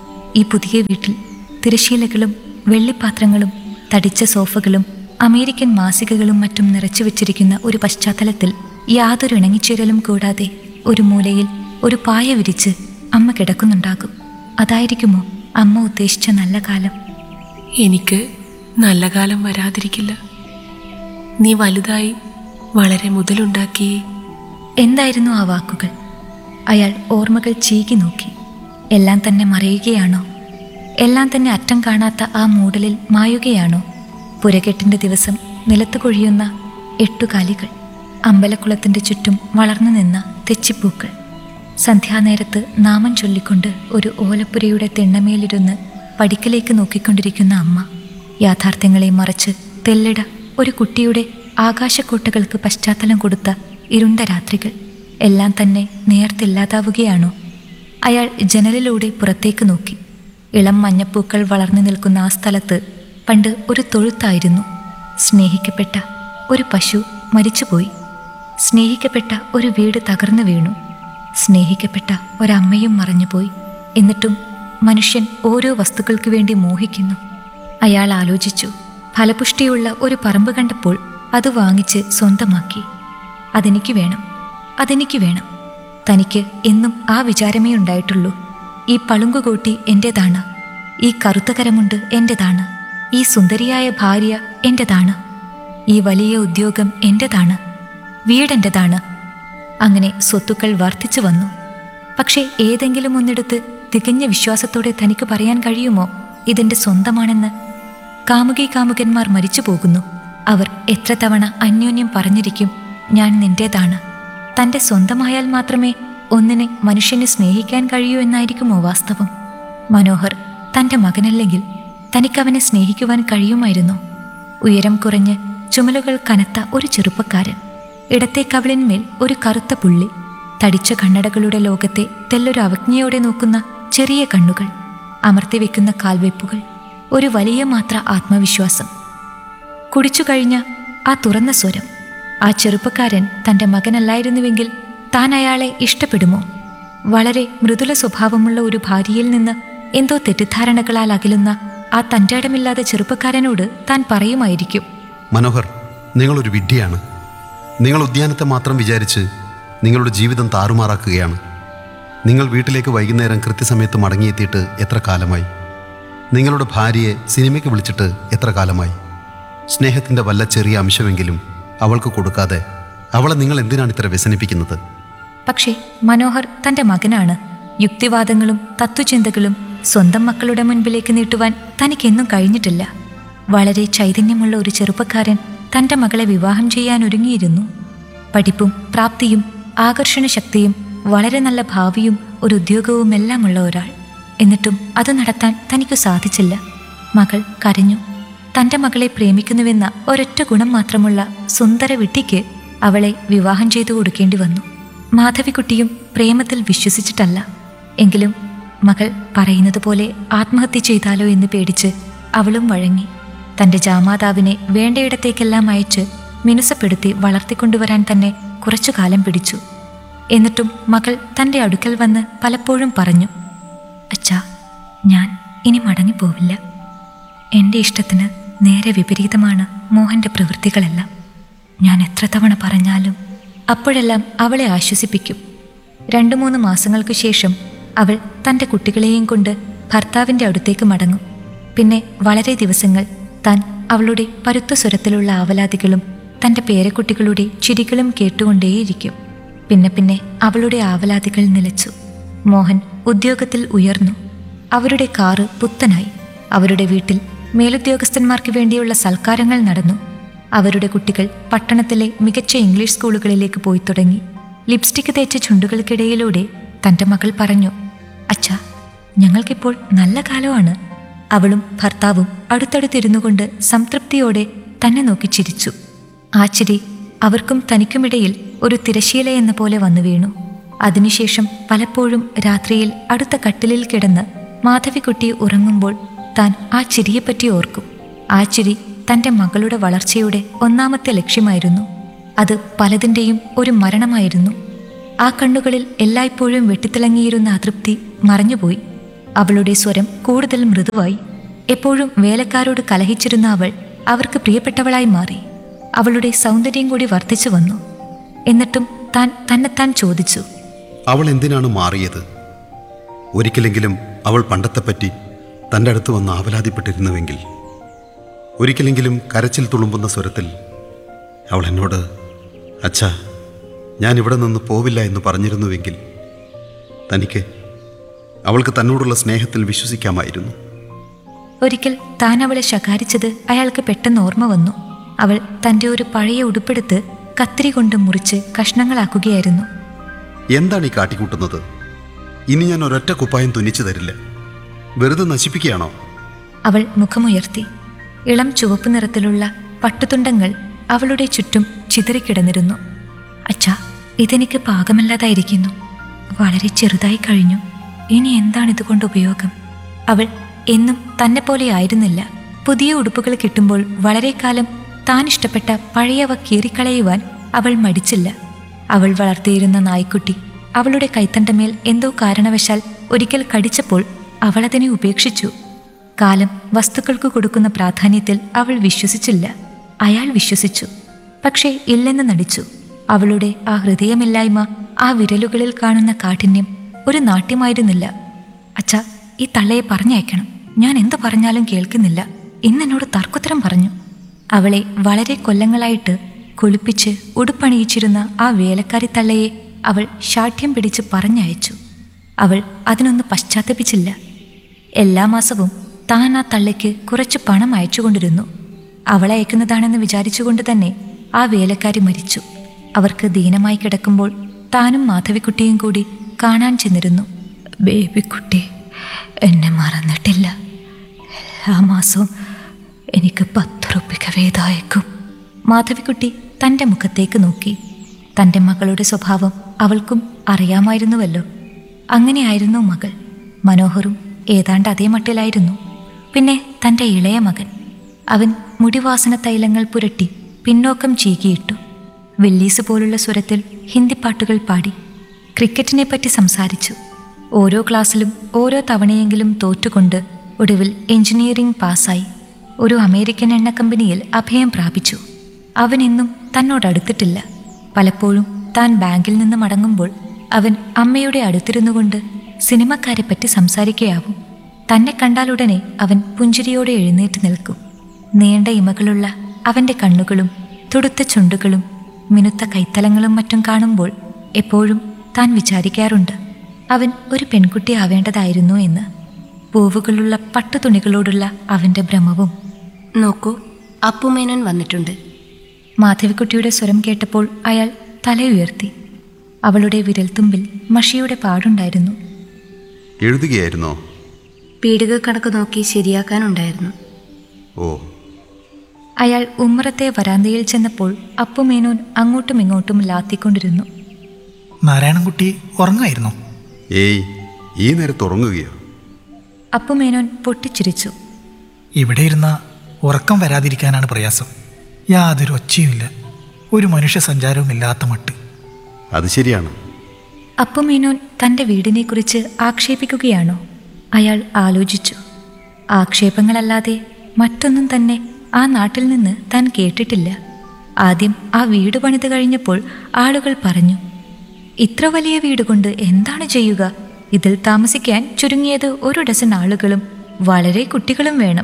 ഈ പുതിയ വീട്ടിൽ തിരശീലകളും വെള്ളിപ്പാത്രങ്ങളും തടിച്ച സോഫകളും അമേരിക്കൻ മാസികകളും മറ്റും നിറച്ചു വെച്ചിരിക്കുന്ന ഒരു പശ്ചാത്തലത്തിൽ യാതൊരു ഇണങ്ങിച്ചേരലും കൂടാതെ ഒരു മൂലയിൽ ഒരു പായ വിരിച്ച് അമ്മ കിടക്കുന്നുണ്ടാകും അതായിരിക്കുമോ അമ്മ ഉദ്ദേശിച്ച നല്ല കാലം എനിക്ക് നല്ല കാലം വരാതിരിക്കില്ല നീ വലുതായി വളരെ മുതലുണ്ടാക്കിയേ എന്തായിരുന്നു ആ വാക്കുകൾ അയാൾ ഓർമ്മകൾ ചീകി നോക്കി എല്ലാം തന്നെ മറയുകയാണോ എല്ലാം തന്നെ അറ്റം കാണാത്ത ആ മൂടലിൽ മായുകയാണോ പുരകെട്ടിൻ്റെ ദിവസം നിലത്ത് കൊഴിയുന്ന എട്ടുകാലികൾ അമ്പലക്കുളത്തിൻ്റെ ചുറ്റും വളർന്നു നിന്ന തെച്ചിപ്പൂക്കൾ സന്ധ്യാനേരത്ത് നാമം ചൊല്ലിക്കൊണ്ട് ഒരു ഓലപ്പുരയുടെ തിണ്ണമേലിരുന്ന് പടിക്കലേക്ക് നോക്കിക്കൊണ്ടിരിക്കുന്ന അമ്മ യാഥാർത്ഥ്യങ്ങളെ മറച്ച് തെല്ലിട ഒരു കുട്ടിയുടെ ആകാശക്കോട്ടകൾക്ക് പശ്ചാത്തലം കൊടുത്ത ഇരുണ്ട രാത്രികൾ എല്ലാം തന്നെ നേർത്തില്ലാതാവുകയാണോ അയാൾ ജനലിലൂടെ പുറത്തേക്ക് നോക്കി ഇളം മഞ്ഞപ്പൂക്കൾ വളർന്നു നിൽക്കുന്ന ആ സ്ഥലത്ത് പണ്ട് ഒരു തൊഴുത്തായിരുന്നു സ്നേഹിക്കപ്പെട്ട ഒരു പശു മരിച്ചുപോയി സ്നേഹിക്കപ്പെട്ട ഒരു വീട് തകർന്നു വീണു സ്നേഹിക്കപ്പെട്ട ഒരമ്മയും മറഞ്ഞുപോയി എന്നിട്ടും മനുഷ്യൻ ഓരോ വസ്തുക്കൾക്ക് വേണ്ടി മോഹിക്കുന്നു അയാൾ ആലോചിച്ചു ഫലപുഷ്ടിയുള്ള ഒരു പറമ്പ് കണ്ടപ്പോൾ അത് വാങ്ങിച്ച് സ്വന്തമാക്കി അതെനിക്ക് വേണം അതെനിക്ക് വേണം തനിക്ക് എന്നും ആ വിചാരമേ ഉണ്ടായിട്ടുള്ളൂ ഈ പളുങ്കുകൂട്ടി എൻ്റെതാണ് ഈ കറുത്ത കരമുണ്ട് എൻ്റെതാണ് ഈ സുന്ദരിയായ ഭാര്യ എന്റേതാണ് ഈ വലിയ ഉദ്യോഗം എന്റേതാണ് വീടെൻ്റെതാണ് അങ്ങനെ സ്വത്തുക്കൾ വർദ്ധിച്ചു വന്നു പക്ഷേ ഏതെങ്കിലും ഒന്നിടത്ത് തികഞ്ഞ വിശ്വാസത്തോടെ തനിക്ക് പറയാൻ കഴിയുമോ ഇതെന്റെ സ്വന്തമാണെന്ന് കാമുകി കാമുകന്മാർ മരിച്ചു പോകുന്നു അവർ എത്ര തവണ അന്യോന്യം പറഞ്ഞിരിക്കും ഞാൻ നിന്റേതാണ് തന്റെ സ്വന്തമായാൽ മാത്രമേ ഒന്നിനെ മനുഷ്യനെ സ്നേഹിക്കാൻ കഴിയൂ എന്നായിരിക്കുമോ വാസ്തവം മനോഹർ തന്റെ മകനല്ലെങ്കിൽ തനിക്കവനെ സ്നേഹിക്കുവാൻ കഴിയുമായിരുന്നു ഉയരം കുറഞ്ഞ് ചുമലുകൾ കനത്ത ഒരു ചെറുപ്പക്കാരൻ ഇടത്തെ കവിളിന്മേൽ ഒരു കറുത്ത പുള്ളി തടിച്ച കണ്ണടകളുടെ ലോകത്തെ തെല്ലൊരു അവജ്ഞയോടെ നോക്കുന്ന ചെറിയ കണ്ണുകൾ അമർത്തിവെക്കുന്ന കാൽവെപ്പുകൾ ഒരു വലിയ മാത്ര ആത്മവിശ്വാസം കുടിച്ചു കഴിഞ്ഞ ആ തുറന്ന സ്വരം ആ ചെറുപ്പക്കാരൻ തന്റെ മകനല്ലായിരുന്നുവെങ്കിൽ താൻ അയാളെ ഇഷ്ടപ്പെടുമോ വളരെ മൃദുല സ്വഭാവമുള്ള ഒരു ഭാര്യയിൽ നിന്ന് എന്തോ തെറ്റിദ്ധാരണകളാൽ അകലുന്ന ആ തൻ്റെ ഇടമില്ലാത്ത ചെറുപ്പക്കാരനോട് താൻ പറയുമായിരിക്കും മനോഹർ നിങ്ങളൊരു വിഡ്ഢിയാണ് നിങ്ങൾ ഉദ്യാനത്തെ മാത്രം വിചാരിച്ച് നിങ്ങളുടെ ജീവിതം താറുമാറാക്കുകയാണ് നിങ്ങൾ വീട്ടിലേക്ക് വൈകുന്നേരം കൃത്യസമയത്ത് മടങ്ങിയെത്തിയിട്ട് എത്ര കാലമായി നിങ്ങളുടെ ഭാര്യയെ സിനിമയ്ക്ക് വിളിച്ചിട്ട് എത്ര കാലമായി സ്നേഹത്തിൻ്റെ വല്ല ചെറിയ അംശമെങ്കിലും അവൾക്ക് കൊടുക്കാതെ അവളെ നിങ്ങൾ എന്തിനാണ് ഇത്ര വ്യസനിപ്പിക്കുന്നത് പക്ഷേ മനോഹർ തന്റെ മകനാണ് യുക്തിവാദങ്ങളും തത്വചിന്തകളും സ്വന്തം മക്കളുടെ മുൻപിലേക്ക് നീട്ടുവാൻ തനിക്കെന്നും കഴിഞ്ഞിട്ടില്ല വളരെ ചൈതന്യമുള്ള ഒരു ചെറുപ്പക്കാരൻ തന്റെ മകളെ വിവാഹം ചെയ്യാൻ ഒരുങ്ങിയിരുന്നു പഠിപ്പും പ്രാപ്തിയും ആകർഷണ ശക്തിയും വളരെ നല്ല ഭാവിയും ഒരു ഉദ്യോഗവും എല്ലാമുള്ള ഒരാൾ എന്നിട്ടും അത് നടത്താൻ തനിക്ക് സാധിച്ചില്ല മകൾ കരഞ്ഞു തന്റെ മകളെ പ്രേമിക്കുന്നുവെന്ന ഒരൊറ്റ ഗുണം മാത്രമുള്ള സുന്ദര വിട്ടിക്ക് അവളെ വിവാഹം ചെയ്തു കൊടുക്കേണ്ടി വന്നു മാധവിക്കുട്ടിയും പ്രേമത്തിൽ വിശ്വസിച്ചിട്ടല്ല എങ്കിലും മകൾ പറയുന്നത് പോലെ ആത്മഹത്യ ചെയ്താലോ എന്ന് പേടിച്ച് അവളും വഴങ്ങി തന്റെ ജാമാതാവിനെ വേണ്ടയിടത്തേക്കെല്ലാം അയച്ച് മിനുസപ്പെടുത്തി വളർത്തിക്കൊണ്ടുവരാൻ തന്നെ കുറച്ചു കാലം പിടിച്ചു എന്നിട്ടും മകൾ തന്റെ അടുക്കൽ വന്ന് പലപ്പോഴും പറഞ്ഞു അച്ഛാ ഞാൻ ഇനി മടങ്ങിപ്പോവില്ല എൻ്റെ ഇഷ്ടത്തിന് നേരെ വിപരീതമാണ് മോഹന്റെ പ്രവൃത്തികളെല്ലാം ഞാൻ എത്ര തവണ പറഞ്ഞാലും അപ്പോഴെല്ലാം അവളെ ആശ്വസിപ്പിക്കും രണ്ടു മൂന്ന് മാസങ്ങൾക്ക് ശേഷം അവൾ തൻ്റെ കുട്ടികളെയും കൊണ്ട് ഭർത്താവിൻ്റെ അടുത്തേക്ക് മടങ്ങും പിന്നെ വളരെ ദിവസങ്ങൾ താൻ അവളുടെ പരുത്ത സ്വരത്തിലുള്ള ആവലാതികളും തൻ്റെ പേരക്കുട്ടികളുടെ ചിരികളും കേട്ടുകൊണ്ടേയിരിക്കും പിന്നെ പിന്നെ അവളുടെ ആവലാതികൾ നിലച്ചു മോഹൻ ഉദ്യോഗത്തിൽ ഉയർന്നു അവരുടെ കാറ് പുത്തനായി അവരുടെ വീട്ടിൽ മേലുദ്യോഗസ്ഥന്മാർക്ക് വേണ്ടിയുള്ള സൽക്കാരങ്ങൾ നടന്നു അവരുടെ കുട്ടികൾ പട്ടണത്തിലെ മികച്ച ഇംഗ്ലീഷ് സ്കൂളുകളിലേക്ക് പോയി തുടങ്ങി ലിപ്സ്റ്റിക് തേച്ച ചുണ്ടുകൾക്കിടയിലൂടെ തന്റെ മകൾ പറഞ്ഞു അച്ഛാ ഞങ്ങൾക്കിപ്പോൾ നല്ല കാലമാണ് അവളും ഭർത്താവും അടുത്തടുത്തിരുന്നു കൊണ്ട് സംതൃപ്തിയോടെ തന്നെ നോക്കി ചിരിച്ചു ആ ചിരി അവർക്കും തനിക്കുമിടയിൽ ഒരു തിരശീല എന്ന പോലെ വന്നു വീണു അതിനുശേഷം പലപ്പോഴും രാത്രിയിൽ അടുത്ത കട്ടിലിൽ കിടന്ന് മാധവിക്കുട്ടി ഉറങ്ങുമ്പോൾ താൻ ആ ചിരിയെപ്പറ്റി ഓർക്കും ആ ചിരി തന്റെ മകളുടെ വളർച്ചയുടെ ഒന്നാമത്തെ ലക്ഷ്യമായിരുന്നു അത് പലതിൻ്റെയും ഒരു മരണമായിരുന്നു ആ കണ്ണുകളിൽ എല്ലായ്പ്പോഴും വെട്ടിത്തിളങ്ങിയിരുന്ന അതൃപ്തി മറഞ്ഞുപോയി അവളുടെ സ്വരം കൂടുതൽ മൃദുവായി എപ്പോഴും വേലക്കാരോട് കലഹിച്ചിരുന്ന അവൾ അവർക്ക് പ്രിയപ്പെട്ടവളായി മാറി അവളുടെ സൗന്ദര്യം കൂടി വർദ്ധിച്ചു വന്നു എന്നിട്ടും താൻ തന്നെത്താൻ ചോദിച്ചു അവൾ എന്തിനാണ് മാറിയത് ഒരിക്കലെങ്കിലും അവൾ പണ്ടത്തെപ്പറ്റി തൻ്റെ അടുത്ത് വന്ന് ആവലാതിപ്പെട്ടിരുന്നുവെങ്കിൽ ഒരിക്കലെങ്കിലും കരച്ചിൽ തുളുമ്പുന്ന സ്വരത്തിൽ അവൾ എന്നോട് അച്ഛാ ഞാൻ ഇവിടെ നിന്ന് പോവില്ല എന്ന് പറഞ്ഞിരുന്നുവെങ്കിൽ തനിക്ക് അവൾക്ക് തന്നോടുള്ള സ്നേഹത്തിൽ വിശ്വസിക്കാമായിരുന്നു ഒരിക്കൽ താൻ അവളെ ശകാരിച്ചത് അയാൾക്ക് പെട്ടെന്ന് ഓർമ്മ വന്നു അവൾ തന്റെ ഒരു പഴയ ഉടുപ്പെടുത്ത് കത്തിരി കൊണ്ട് മുറിച്ച് കഷ്ണങ്ങളാക്കുകയായിരുന്നു എന്താണ് ഈ കാട്ടിക്കൂട്ടുന്നത് ഇനി ഞാൻ ഒരൊറ്റ കുപ്പായം തുന്നിച്ചു തരില്ല വെറുതെ നശിപ്പിക്കുകയാണോ അവൾ മുഖമുയർത്തി ഇളം ചുവപ്പ് നിറത്തിലുള്ള പട്ടുതുണ്ടങ്ങൾ അവളുടെ ചുറ്റും ചിതറിക്കിടന്നിരുന്നു അച്ഛാ ഇതെനിക്ക് പാകമല്ലാതായിരിക്കുന്നു വളരെ ചെറുതായി കഴിഞ്ഞു ഇനി എന്താണ് ഇതുകൊണ്ട് ഉപയോഗം അവൾ എന്നും തന്നെ പോലെ ആയിരുന്നില്ല പുതിയ ഉടുപ്പുകൾ കിട്ടുമ്പോൾ വളരെ കാലം താൻ ഇഷ്ടപ്പെട്ട പഴയവ കീറിക്കളയുവാൻ അവൾ മടിച്ചില്ല അവൾ വളർത്തിയിരുന്ന നായ്ക്കുട്ടി അവളുടെ കൈത്തണ്ടമേൽ എന്തോ കാരണവശാൽ ഒരിക്കൽ കടിച്ചപ്പോൾ അവൾ അതിനെ ഉപേക്ഷിച്ചു കാലം വസ്തുക്കൾക്ക് കൊടുക്കുന്ന പ്രാധാന്യത്തിൽ അവൾ വിശ്വസിച്ചില്ല അയാൾ വിശ്വസിച്ചു പക്ഷേ ഇല്ലെന്ന് നടിച്ചു അവളുടെ ആ ഹൃദയമില്ലായ്മ ആ വിരലുകളിൽ കാണുന്ന കാഠിന്യം ഒരു നാട്യമായിരുന്നില്ല അച്ഛാ ഈ തള്ളയെ പറഞ്ഞയക്കണം ഞാൻ എന്തു പറഞ്ഞാലും കേൾക്കുന്നില്ല ഇന്നെന്നോട് തർക്കുത്തരം പറഞ്ഞു അവളെ വളരെ കൊല്ലങ്ങളായിട്ട് കുളിപ്പിച്ച് ഉടുപ്പണിയിച്ചിരുന്ന ആ വേലക്കാരി തള്ളയെ അവൾ ശാഠ്യം പിടിച്ച് പറഞ്ഞയച്ചു അവൾ അതിനൊന്ന് പശ്ചാത്തപിച്ചില്ല എല്ലാ മാസവും താൻ ആ തള്ളയ്ക്ക് കുറച്ച് പണം അയച്ചുകൊണ്ടിരുന്നു അവളെ അയക്കുന്നതാണെന്ന് വിചാരിച്ചുകൊണ്ട് തന്നെ ആ വേലക്കാരി മരിച്ചു അവർക്ക് ദീനമായി കിടക്കുമ്പോൾ താനും മാധവിക്കുട്ടിയും കൂടി കാണാൻ ചെന്നിരുന്നു ബേബിക്കുട്ടി എന്നെ മറന്നിട്ടില്ല എല്ലാ മാസവും എനിക്ക് പത്ത് റുപ്യക്ക് വേദായേക്കും മാധവിക്കുട്ടി തൻ്റെ മുഖത്തേക്ക് നോക്കി തൻ്റെ മകളുടെ സ്വഭാവം അവൾക്കും അറിയാമായിരുന്നുവല്ലോ അങ്ങനെയായിരുന്നു മകൾ മനോഹറും ഏതാണ്ട് അതേ മട്ടിലായിരുന്നു പിന്നെ തൻ്റെ ഇളയ മകൻ അവൻ മുടിവാസന തൈലങ്ങൾ പുരട്ടി പിന്നോക്കം ചീകിയിട്ടു വെല്ലീസ് പോലുള്ള സ്വരത്തിൽ ഹിന്ദി പാട്ടുകൾ പാടി ക്രിക്കറ്റിനെ പറ്റി സംസാരിച്ചു ഓരോ ക്ലാസ്സിലും ഓരോ തവണയെങ്കിലും തോറ്റുകൊണ്ട് ഒടുവിൽ എഞ്ചിനീയറിംഗ് പാസ്സായി ഒരു അമേരിക്കൻ എണ്ണ കമ്പനിയിൽ അഭയം പ്രാപിച്ചു അവൻ ഇന്നും തന്നോടടുത്തിട്ടില്ല പലപ്പോഴും താൻ ബാങ്കിൽ നിന്ന് മടങ്ങുമ്പോൾ അവൻ അമ്മയുടെ അടുത്തിരുന്നുകൊണ്ട് സിനിമക്കാരെപ്പറ്റി സംസാരിക്കുകയാവും തന്നെ കണ്ടാലുടനെ അവൻ പുഞ്ചിരിയോടെ എഴുന്നേറ്റ് നിൽക്കും നീണ്ട ഇമകളുള്ള അവന്റെ കണ്ണുകളും തുടുത്ത ചുണ്ടുകളും മിനുത്ത കൈത്തലങ്ങളും മറ്റും കാണുമ്പോൾ എപ്പോഴും താൻ വിചാരിക്കാറുണ്ട് അവൻ ഒരു പെൺകുട്ടി ആവേണ്ടതായിരുന്നു എന്ന് പൂവുകളുള്ള പട്ടുതുണികളോടുള്ള അവന്റെ ഭ്രമവും നോക്കൂ അപ്പുമേനോൻ വന്നിട്ടുണ്ട് മാധവിക്കുട്ടിയുടെ സ്വരം കേട്ടപ്പോൾ അയാൾ തലയുയർത്തി അവളുടെ വിരൽത്തുമ്പിൽ മഷിയുടെ പാടുണ്ടായിരുന്നു എഴുതുകയായിരുന്നോ പീടിക കണക്ക് നോക്കി ശരിയാക്കാനുണ്ടായിരുന്നു ഓ അയാൾ ഉമ്മറത്തെ വരാന്തയിൽ ചെന്നപ്പോൾ അപ്പുമേനോൻ അങ്ങോട്ടും ഇങ്ങോട്ടും ലാത്തിക്കൊണ്ടിരുന്നു നാരായണൻകുട്ടി ഉറങ്ങായിരുന്നോ ഏയ് ഈ നേരത്ത് ഉറങ്ങുകയോ അപ്പുമേനോൻ പൊട്ടിച്ചിരിച്ചു ഇവിടെ ഇരുന്ന ഉറക്കം വരാതിരിക്കാനാണ് പ്രയാസം യാതൊരു ഒച്ചയുമില്ല ഒരു മനുഷ്യ സഞ്ചാരവും ഇല്ലാത്ത മട്ട് അത് ശരിയാണ് അപ്പുമേനോൻ തന്റെ വീടിനെക്കുറിച്ച് ആക്ഷേപിക്കുകയാണോ അയാൾ ആലോചിച്ചു ആക്ഷേപങ്ങളല്ലാതെ മറ്റൊന്നും തന്നെ ആ നാട്ടിൽ നിന്ന് താൻ കേട്ടിട്ടില്ല ആദ്യം ആ വീട് പണിത് കഴിഞ്ഞപ്പോൾ ആളുകൾ പറഞ്ഞു ഇത്ര വലിയ വീട് കൊണ്ട് എന്താണ് ചെയ്യുക ഇതിൽ താമസിക്കാൻ ചുരുങ്ങിയത് ഒരു ഡസൻ ആളുകളും വളരെ കുട്ടികളും വേണം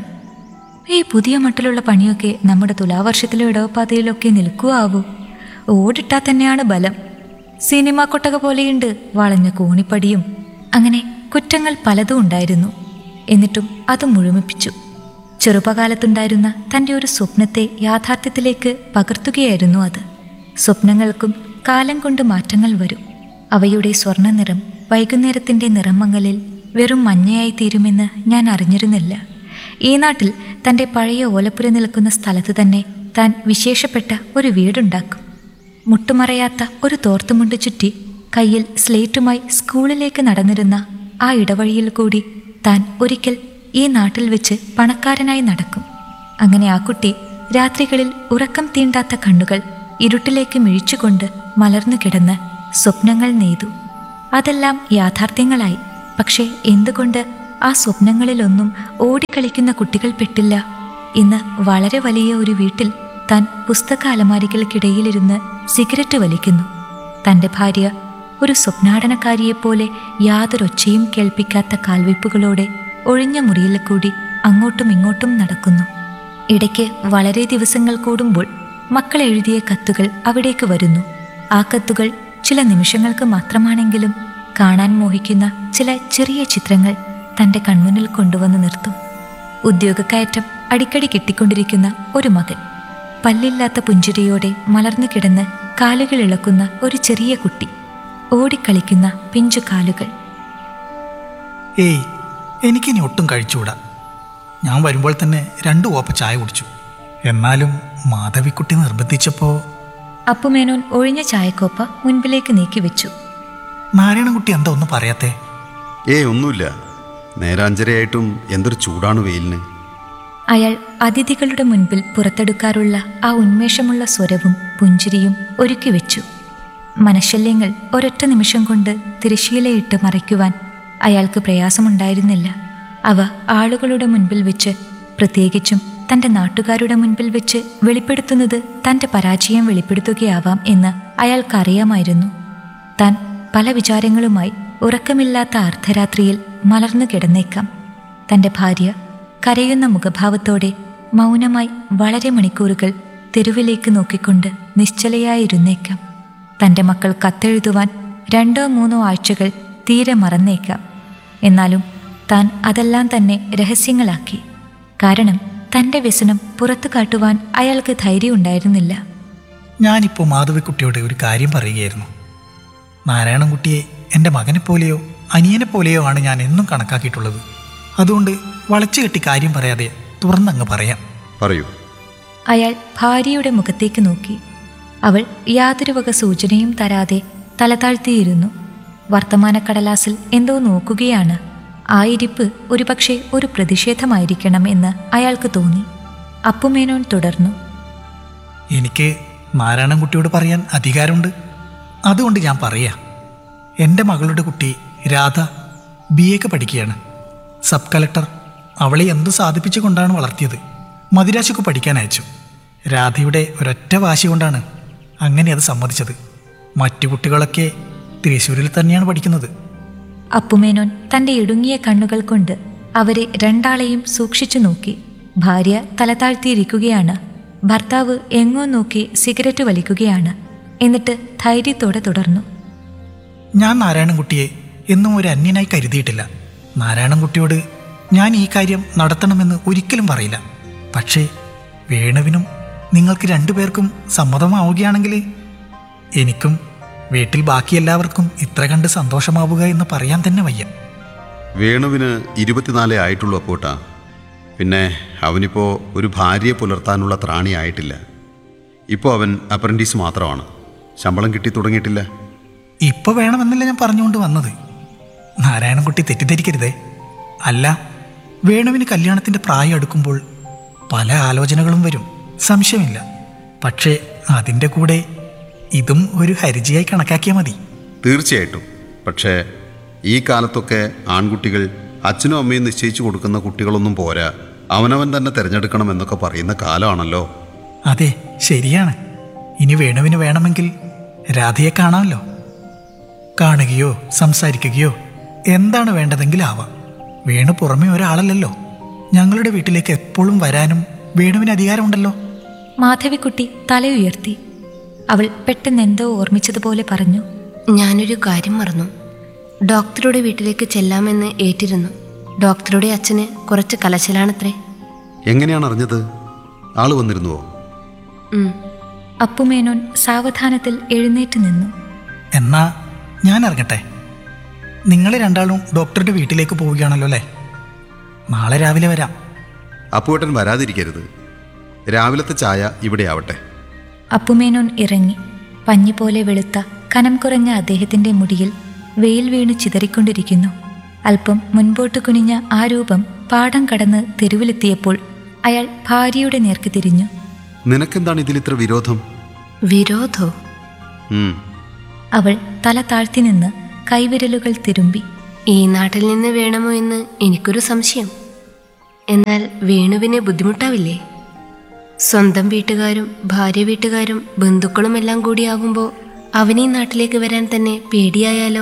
ഈ പുതിയ മട്ടിലുള്ള പണിയൊക്കെ നമ്മുടെ തുലാവർഷത്തിലെ ഇടവപ്പാതയിലൊക്കെ നിൽക്കുവാവൂ ഓടിട്ടാ തന്നെയാണ് ബലം സിനിമ കൊട്ടക പോലെയുണ്ട് വളഞ്ഞ കോണിപ്പടിയും അങ്ങനെ കുറ്റങ്ങൾ പലതും ഉണ്ടായിരുന്നു എന്നിട്ടും അത് മുഴുമിപ്പിച്ചു ചെറുപ്പകാലത്തുണ്ടായിരുന്ന തൻ്റെ ഒരു സ്വപ്നത്തെ യാഥാർത്ഥ്യത്തിലേക്ക് പകർത്തുകയായിരുന്നു അത് സ്വപ്നങ്ങൾക്കും കാലം കൊണ്ട് മാറ്റങ്ങൾ വരും അവയുടെ സ്വർണ്ണ നിറം വൈകുന്നേരത്തിൻ്റെ നിറമങ്ങലിൽ വെറും മഞ്ഞയായി തീരുമെന്ന് ഞാൻ അറിഞ്ഞിരുന്നില്ല ഈ നാട്ടിൽ തൻ്റെ പഴയ ഓലപ്പുര നിൽക്കുന്ന സ്ഥലത്ത് തന്നെ താൻ വിശേഷപ്പെട്ട ഒരു വീടുണ്ടാക്കും മുട്ടുമറയാത്ത ഒരു തോർത്തുമുണ്ട് ചുറ്റി കയ്യിൽ സ്ലേറ്റുമായി സ്കൂളിലേക്ക് നടന്നിരുന്ന ആ ഇടവഴിയിൽ കൂടി താൻ ഒരിക്കൽ ഈ നാട്ടിൽ വെച്ച് പണക്കാരനായി നടക്കും അങ്ങനെ ആ കുട്ടി രാത്രികളിൽ ഉറക്കം തീണ്ടാത്ത കണ്ണുകൾ ഇരുട്ടിലേക്ക് മിഴിച്ചുകൊണ്ട് മലർന്നു കിടന്ന് സ്വപ്നങ്ങൾ നെയ്തു അതെല്ലാം യാഥാർത്ഥ്യങ്ങളായി പക്ഷേ എന്തുകൊണ്ട് ആ സ്വപ്നങ്ങളിലൊന്നും ഓടിക്കളിക്കുന്ന കുട്ടികൾ പെട്ടില്ല ഇന്ന് വളരെ വലിയ ഒരു വീട്ടിൽ താൻ പുസ്തക അലമാരികൾക്കിടയിലിരുന്ന് സിഗരറ്റ് വലിക്കുന്നു തൻ്റെ ഭാര്യ ഒരു സ്വപ്നാടനക്കാരിയെപ്പോലെ യാതൊരൊച്ചയും കേൾപ്പിക്കാത്ത കാൽവയ്പ്പുകളോടെ ഒഴിഞ്ഞ മുറിയിൽ കൂടി അങ്ങോട്ടും ഇങ്ങോട്ടും നടക്കുന്നു ഇടയ്ക്ക് വളരെ ദിവസങ്ങൾ കൂടുമ്പോൾ മക്കൾ എഴുതിയ കത്തുകൾ അവിടേക്ക് വരുന്നു ആ കത്തുകൾ ചില നിമിഷങ്ങൾക്ക് മാത്രമാണെങ്കിലും കാണാൻ മോഹിക്കുന്ന ചില ചെറിയ ചിത്രങ്ങൾ തൻ്റെ കൺമുന്നിൽ കൊണ്ടുവന്ന് നിർത്തും ഉദ്യോഗക്കയറ്റം അടിക്കടി കിട്ടിക്കൊണ്ടിരിക്കുന്ന ഒരു മകൻ പല്ലില്ലാത്ത പുഞ്ചിരിയോടെ മലർന്നു കിടന്ന് കാലുകൾ ഇളക്കുന്ന ഒരു ചെറിയ കുട്ടി ഓടിക്കളിക്കുന്ന പിഞ്ചു കാലുകൾ ഏയ് എനിക്കിനി ഒട്ടും കഴിച്ചുകൂടാ ഞാൻ വരുമ്പോൾ തന്നെ രണ്ട് കോപ്പ ചായ കുടിച്ചു എന്നാലും മാധവിക്കുട്ടി നിർബന്ധിച്ചപ്പോൾ അപ്പുമേനോൻ ഒഴിഞ്ഞ ചായക്കോപ്പ മുൻപിലേക്ക് നീക്കി വെച്ചു നാരായണൻകുട്ടി എന്താ ഒന്നും പറയാത്തേ ഏ ഒന്നുമില്ല നേരെ അഞ്ചരയായിട്ടും എന്തൊരു ചൂടാണ് വെയിലിന് അയാൾ അതിഥികളുടെ മുൻപിൽ പുറത്തെടുക്കാറുള്ള ആ ഉന്മേഷമുള്ള സ്വരവും പുഞ്ചിരിയും ഒരുക്കി വെച്ചു മനശല്യങ്ങൾ ഒരൊറ്റ നിമിഷം കൊണ്ട് തിരശീലയിട്ട് മറയ്ക്കുവാൻ അയാൾക്ക് പ്രയാസമുണ്ടായിരുന്നില്ല അവ ആളുകളുടെ മുൻപിൽ വെച്ച് പ്രത്യേകിച്ചും തൻ്റെ നാട്ടുകാരുടെ മുൻപിൽ വെച്ച് വെളിപ്പെടുത്തുന്നത് തൻ്റെ പരാജയം വെളിപ്പെടുത്തുകയാവാം എന്ന് അയാൾക്കറിയാമായിരുന്നു താൻ പല വിചാരങ്ങളുമായി ഉറക്കമില്ലാത്ത അർദ്ധരാത്രിയിൽ മലർന്നു കിടന്നേക്കാം തൻ്റെ ഭാര്യ കരയുന്ന മുഖഭാവത്തോടെ മൗനമായി വളരെ മണിക്കൂറുകൾ തെരുവിലേക്ക് നോക്കിക്കൊണ്ട് നിശ്ചലയായിരുന്നേക്കാം തൻ്റെ മക്കൾ കത്തെഴുതുവാൻ രണ്ടോ മൂന്നോ ആഴ്ചകൾ തീരെ മറന്നേക്കാം എന്നാലും താൻ അതെല്ലാം തന്നെ രഹസ്യങ്ങളാക്കി കാരണം തൻ്റെ വ്യസനം പുറത്തു കാട്ടുവാൻ അയാൾക്ക് ധൈര്യമുണ്ടായിരുന്നില്ല ഞാനിപ്പോൾ മാധവിക്കുട്ടിയോട് ഒരു കാര്യം പറയുകയായിരുന്നു നാരായണൻകുട്ടിയെ എൻ്റെ മകനെ പോലെയോ അനിയനെ പോലെയോ ആണ് ഞാൻ എന്നും കണക്കാക്കിയിട്ടുള്ളത് അതുകൊണ്ട് വളച്ചു കെട്ടി കാര്യം പറയാതെ തുറന്നങ്ങ് പറയാം പറയൂ അയാൾ ഭാര്യയുടെ മുഖത്തേക്ക് നോക്കി അവൾ യാതൊരു വക സൂചനയും തരാതെ തലതാഴ്ത്തിയിരുന്നു വർത്തമാനക്കടലാസിൽ എന്തോ നോക്കുകയാണ് ആ ഇരിപ്പ് ഒരുപക്ഷെ ഒരു പ്രതിഷേധമായിരിക്കണം എന്ന് അയാൾക്ക് തോന്നി അപ്പുമേനോൻ തുടർന്നു എനിക്ക് നാരായണൻകുട്ടിയോട് പറയാൻ അധികാരമുണ്ട് അതുകൊണ്ട് ഞാൻ പറയാം എൻ്റെ മകളുടെ കുട്ടി രാധ ബി എക്ക് പഠിക്കുകയാണ് സബ് കളക്ടർ അവളെ എന്തു സാധിപ്പിച്ചു കൊണ്ടാണ് വളർത്തിയത് മദിരാശിക്ക് പഠിക്കാൻ അയച്ചു രാധയുടെ ഒരൊറ്റ വാശി കൊണ്ടാണ് അങ്ങനെ അത് സമ്മതിച്ചത് മറ്റു കുട്ടികളൊക്കെ തൃശ്ശൂരിൽ തന്നെയാണ് പഠിക്കുന്നത് അപ്പുമേനോൻ തന്റെ ഇടുങ്ങിയ കണ്ണുകൾ കൊണ്ട് അവരെ രണ്ടാളെയും സൂക്ഷിച്ചു നോക്കി ഭാര്യ തലതാഴ്ത്തിയിരിക്കുകയാണ് ഭർത്താവ് എങ്ങോ നോക്കി സിഗരറ്റ് വലിക്കുകയാണ് എന്നിട്ട് ധൈര്യത്തോടെ തുടർന്നു ഞാൻ നാരായണൻകുട്ടിയെ എന്നും ഒരു അന്യനായി കരുതിയിട്ടില്ല നാരായണൻകുട്ടിയോട് ഞാൻ ഈ കാര്യം നടത്തണമെന്ന് ഒരിക്കലും പറയില്ല പക്ഷേ വേണുവിനും നിങ്ങൾക്ക് രണ്ടുപേർക്കും സമ്മതമാവുകയാണെങ്കിൽ എനിക്കും വീട്ടിൽ ബാക്കി എല്ലാവർക്കും ഇത്ര കണ്ട് സന്തോഷമാവുക എന്ന് പറയാൻ തന്നെ വയ്യ വേണുവിന് ഇരുപത്തിനാലേ ആയിട്ടുള്ളൂ അപ്പോട്ടാ പിന്നെ അവനിപ്പോൾ ഒരു ഭാര്യയെ പുലർത്താനുള്ള ത്രാണി ആയിട്ടില്ല ഇപ്പോൾ അവൻ അപ്രൻറ്റീസ് മാത്രമാണ് ശമ്പളം കിട്ടി തുടങ്ങിയിട്ടില്ല ഇപ്പൊ വേണമെന്നല്ല ഞാൻ പറഞ്ഞുകൊണ്ട് വന്നത് നാരായണൻകുട്ടി തെറ്റിദ്ധരിക്കരുതേ അല്ല വേണുവിന് കല്യാണത്തിന്റെ പ്രായം അടുക്കുമ്പോൾ പല ആലോചനകളും വരും സംശയമില്ല പക്ഷേ അതിൻ്റെ കൂടെ ഇതും ഒരു ഹരിജിയായി കണക്കാക്കിയാൽ മതി തീർച്ചയായിട്ടും പക്ഷേ ഈ കാലത്തൊക്കെ ആൺകുട്ടികൾ അച്ഛനും അമ്മയും നിശ്ചയിച്ചു കൊടുക്കുന്ന കുട്ടികളൊന്നും പോരാ അവനവൻ തന്നെ തിരഞ്ഞെടുക്കണം എന്നൊക്കെ പറയുന്ന കാലമാണല്ലോ അതെ ശരിയാണ് ഇനി വേണുവിന് വേണമെങ്കിൽ രാധയെ കാണാമല്ലോ കാണുകയോ സംസാരിക്കുകയോ എന്താണ് വേണ്ടതെങ്കിലും ആവാം വേണു പുറമേ ഒരാളല്ലല്ലോ ഞങ്ങളുടെ വീട്ടിലേക്ക് എപ്പോഴും വരാനും വേണുവിന് അധികാരമുണ്ടല്ലോ മാധവിക്കുട്ടി തലയുയർത്തി അവൾ പെട്ടെന്ന് എന്തോ ഓർമ്മിച്ചതുപോലെ പറഞ്ഞു ഞാനൊരു കാര്യം മറന്നു ഡോക്ടറുടെ വീട്ടിലേക്ക് ചെല്ലാമെന്ന് ഏറ്റിരുന്നു ഡോക്ടറുടെ അച്ഛന് കുറച്ച് കലശലാണത്രേ എങ്ങനെയാണ് അറിഞ്ഞത് ആള് വന്നിരുന്നുവോ ഉം. അപ്പുമേനോൻ സാവധാനത്തിൽ എഴുന്നേറ്റ് നിന്നു എന്നാ ഞാൻ ഇറങ്ങട്ടെ നിങ്ങൾ രണ്ടാളും ഡോക്ടറുടെ വീട്ടിലേക്ക് പോവുകയാണല്ലോ അല്ലേ നാളെ രാവിലെ വരാം അപ്പുവേട്ടൻ വരാതിരിക്കരുത് രാവിലത്തെ ചായ ഇവിടെ ആവട്ടെ അപ്പുമേനോൻ ഇറങ്ങി പഞ്ഞി പോലെ വെളുത്ത കനം കുറഞ്ഞ അദ്ദേഹത്തിന്റെ മുടിയിൽ വെയിൽ വീണ് ചിതറിക്കൊണ്ടിരിക്കുന്നു അല്പം മുൻപോട്ട് കുനിഞ്ഞ ആ രൂപം പാടം കടന്ന് തെരുവിലെത്തിയപ്പോൾ അയാൾ ഭാര്യയുടെ നേർക്ക് തിരിഞ്ഞു നിനക്കെന്താണ് ഇതിൽ ഇത്ര വിരോധം വിരോധോ ഉം, അവൾ തല താഴ്ത്തി നിന്ന് കൈവിരലുകൾ തിരുമ്പി ഈ നാട്ടിൽ നിന്ന് വേണമോ എന്ന് എനിക്കൊരു സംശയം എന്നാൽ വേണുവിന് ബുദ്ധിമുട്ടാവില്ലേ സ്വന്തം വീട്ടുകാരും ഭാര്യ വീട്ടുകാരും ബന്ധുക്കളും എല്ലാം കൂടിയാകുമ്പോൾ അവനീ നാട്ടിലേക്ക് വരാൻ തന്നെ പേടിയായാലോ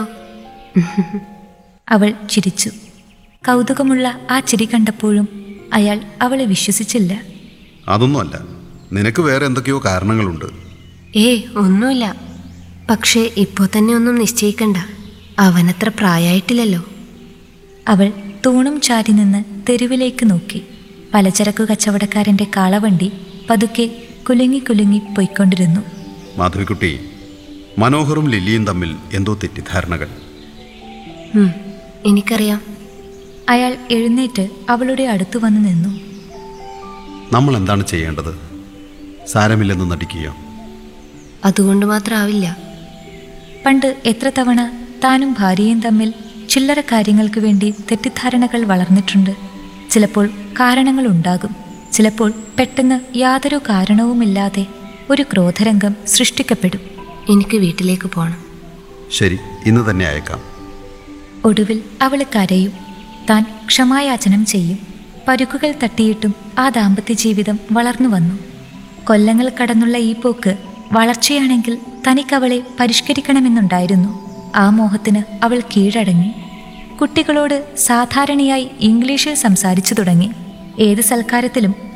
അവൾ ചിരിച്ചു കൗതുകമുള്ള ആ ചിരി കണ്ടപ്പോഴും അയാൾ അവളെ വിശ്വസിച്ചില്ല അതൊന്നുമല്ല നിനക്ക് വേറെ എന്തൊക്കെയോ കാരണങ്ങളുണ്ട് ഏ ഒന്നുമില്ല പക്ഷേ ഇപ്പോൾ തന്നെ ഒന്നും നിശ്ചയിക്കണ്ട അവനത്ര പ്രായമായിട്ടില്ലല്ലോ അവൾ തൂണും ചാരി നിന്ന് തെരുവിലേക്ക് നോക്കി പലചരക്കു കച്ചവടക്കാരന്റെ കാളവണ്ടി പതുക്കെ കുലുങ്ങി കുലുങ്ങി പോയിക്കൊണ്ടിരുന്നു മാധവിക്കുട്ടി മനോഹറും ലില്ലിയും തമ്മിൽ എന്തോ തെറ്റിദ്ധാരണകൾ ഉം, എനിക്കറിയാം അയാൾ എഴുന്നേറ്റ് അവളുടെ അടുത്തു വന്നു നിന്നു നമ്മൾ എന്താണ് ചെയ്യേണ്ടത് സാരമില്ലെന്ന് നടിക്കുകയോ അതുകൊണ്ട് മാത്രമാവില്ല പണ്ട് എത്ര തവണ താനും ഭാര്യയും തമ്മിൽ ചില്ലറ കാര്യങ്ങൾക്ക് വേണ്ടി തെറ്റിദ്ധാരണകൾ വളർന്നിട്ടുണ്ട് ചിലപ്പോൾ കാരണങ്ങൾ ഉണ്ടാകും ചിലപ്പോൾ പെട്ടെന്ന് യാതൊരു കാരണവുമില്ലാതെ ഒരു ക്രോധരംഗം സൃഷ്ടിക്കപ്പെടും എനിക്ക് വീട്ടിലേക്ക് പോകണം ശരി ഇന്ന് തന്നെ അയക്കാം ഒടുവിൽ അവൾ കരയും താൻ ക്ഷമായാചനം ചെയ്യും പരുക്കുകൾ തട്ടിയിട്ടും ആ ദാമ്പത്യ ജീവിതം വളർന്നു വന്നു കൊല്ലങ്ങൾ കടന്നുള്ള ഈ പോക്ക് വളർച്ചയാണെങ്കിൽ തനിക്കവളെ പരിഷ്കരിക്കണമെന്നുണ്ടായിരുന്നു ആ മോഹത്തിന് അവൾ കീഴടങ്ങി കുട്ടികളോട് സാധാരണയായി ഇംഗ്ലീഷിൽ സംസാരിച്ചു തുടങ്ങി ഏത് സൽക്കാരത്തിലും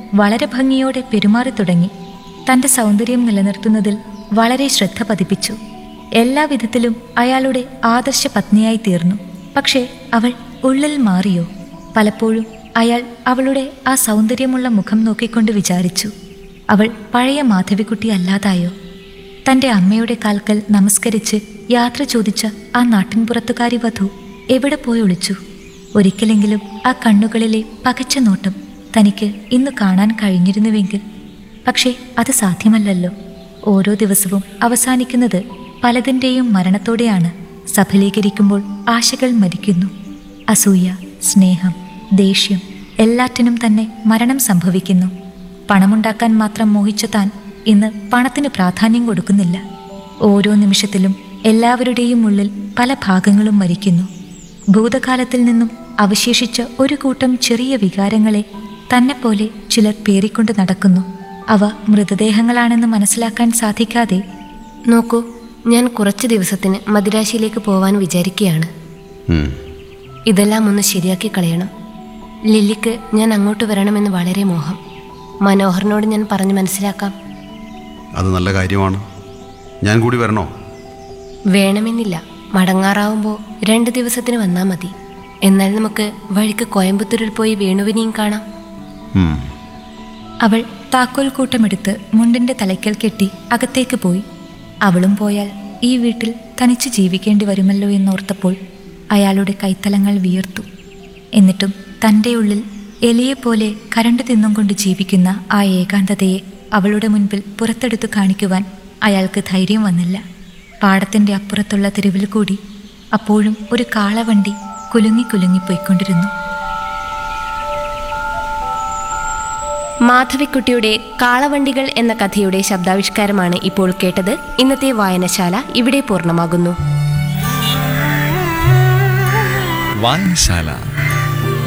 വളരെ ഭംഗിയോടെ പെരുമാറി തുടങ്ങി തന്റെ സൗന്ദര്യം നിലനിർത്തുന്നതിൽ വളരെ ശ്രദ്ധ പതിപ്പിച്ചു എല്ലാവിധത്തിലും അയാളുടെ ആദർശ പത്നിയായി തീർന്നു പക്ഷേ അവൾ ഉള്ളിൽ മാറിയോ പലപ്പോഴും അയാൾ അവളുടെ ആ സൗന്ദര്യമുള്ള മുഖം നോക്കിക്കൊണ്ട് വിചാരിച്ചു അവൾ പഴയ മാധവിക്കുട്ടി അല്ലാതായോ തന്റെ അമ്മയുടെ കാൽക്കൽ നമസ്കരിച്ച് യാത്ര ചോദിച്ച ആ നാട്ടിൻപുറത്തുകാരി വധു എവിടെ പോയി ഒളിച്ചു ഒരിക്കലെങ്കിലും ആ കണ്ണുകളിലെ പകച്ച നോട്ടം തനിക്ക് ഇന്ന് കാണാൻ കഴിഞ്ഞിരുന്നുവെങ്കിൽ പക്ഷേ അത് സാധ്യമല്ലല്ലോ ഓരോ ദിവസവും അവസാനിക്കുന്നത് പലതിൻ്റെയും മരണത്തോടെയാണ് സഫലീകരിക്കുമ്പോൾ ആശകൾ മരിക്കുന്നു അസൂയ സ്നേഹം ദേഷ്യം എല്ലാറ്റിനും തന്നെ മരണം സംഭവിക്കുന്നു പണമുണ്ടാക്കാൻ മാത്രം മോഹിച്ച താൻ ഇന്ന് പണത്തിന് പ്രാധാന്യം കൊടുക്കുന്നില്ല ഓരോ നിമിഷത്തിലും എല്ലാവരുടെയും ഉള്ളിൽ പല ഭാഗങ്ങളും മരിക്കുന്നു ഭൂതകാലത്തിൽ നിന്നും അവശേഷിച്ച ഒരു കൂട്ടം ചെറിയ വികാരങ്ങളെ തന്നെപ്പോലെ ചിലർ പേറിക്കൊണ്ട് നടക്കുന്നു അവ മൃതദേഹങ്ങളാണെന്ന് മനസ്സിലാക്കാൻ സാധിക്കാതെ നോക്കൂ ഞാൻ കുറച്ച് ദിവസത്തിന് മദിരാശിയിലേക്ക് പോവാൻ വിചാരിക്കുകയാണ് ഉം. ഇതെല്ലാം ഒന്ന് ശരിയാക്കി കളയണം ലില്ലിക്ക് ഞാൻ അങ്ങോട്ട് വരണമെന്ന് വളരെ മോഹം മനോഹറിനോട് ഞാൻ പറഞ്ഞു മനസ്സിലാക്കാം അത് നല്ല കാര്യമാണ് ഞാൻ കൂടി വരണോ വേണമെന്നില്ല മടങ്ങാറാവുമ്പോൾ രണ്ട് ദിവസത്തിന് വന്നാൽ മതി എന്നാൽ നമുക്ക് വഴിക്ക് കോയമ്പത്തൂരിൽ പോയി വേണുവിനെയും കാണാം ഉം. അവൾ താക്കോൽ കൂട്ടമെടുത്ത് മുണ്ടിന്റെ തലയ്ക്കൽ കെട്ടി അകത്തേക്ക് പോയി അവളും പോയാൽ ഈ വീട്ടിൽ തനിച്ച് ജീവിക്കേണ്ടി വരുമല്ലോ എന്നോർത്തപ്പോൾ അയാളുടെ കൈത്തലങ്ങൾ വിയർത്തു എന്നിട്ടും തൻ്റെ ഉള്ളിൽ എലിയെപ്പോലെ കരണ്ടു തിന്നും കൊണ്ട് ജീവിക്കുന്ന ആ ഏകാന്തതയെ അവളുടെ മുൻപിൽ പുറത്തെടുത്തു കാണിക്കുവാൻ അയാൾക്ക് ധൈര്യം വന്നില്ല പാടത്തിൻ്റെ അപ്പുറത്തുള്ള തെരുവിൽ കൂടി അപ്പോഴും ഒരു കാളവണ്ടി കുലുങ്ങി കുലുങ്ങി പോയിക്കൊണ്ടിരുന്നു മാധവിക്കുട്ടിയുടെ കാളവണ്ടികൾ എന്ന കഥയുടെ ശബ്ദാവിഷ്കാരമാണ് ഇപ്പോൾ കേട്ടത് ഇന്നത്തെ വായനശാല ഇവിടെ പൂർണ്ണമാകുന്നു വായനശാല